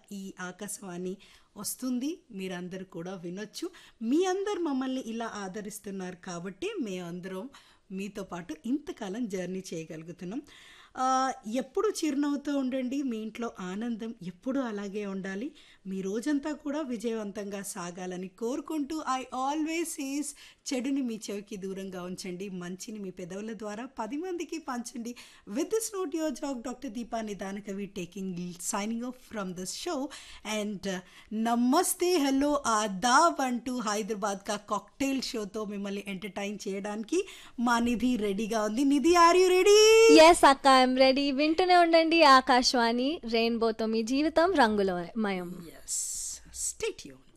ఈ ఆకాశవాణి వస్తుంది మీరందరూ కూడా వినొచ్చు మీ అందరు మమ్మల్ని ఇలా ఆదరిస్తున్నారు కాబట్టి మేమందరం మీతో పాటు ఇంతకాలం జర్నీ చేయగలుగుతున్నాం ఆ, ఎప్పుడు చిరునవ్వుతో ఉండండి మీ ఇంట్లో ఆనందం ఎప్పుడూ అలాగే ఉండాలి మీ రోజంతా కూడా విజయవంతంగా సాగాలని కోరుకుంటూ ఐ ఆల్వేస్ ఈస్ చెడుని మీ చెవికి దూరంగా ఉంచండి మంచిని మీ పెదవుల ద్వారా పది మందికి పంచండి విత్ దిస్ నోట్ యువర్ జాగ్ డాక్టర్ దీపా నిదాన కవి taking signing off from the show and నమస్తే హలో ఆదాబ్ అంటూ హైదరాబాద్ కా కాక్టైల్ షోతో మిమ్మల్ని ఎంటర్టైన్ చేయడానికి మా నిధి రెడీగా ఉంది Nidhi are you ready yes అక్క ఐఎమ్ రెడీ వింటూనే ఉండండి ఆకాశవాణి రెయిన్బోతో మీ జీవితం రంగులమయం ఎస్ స్టే ట్యూన్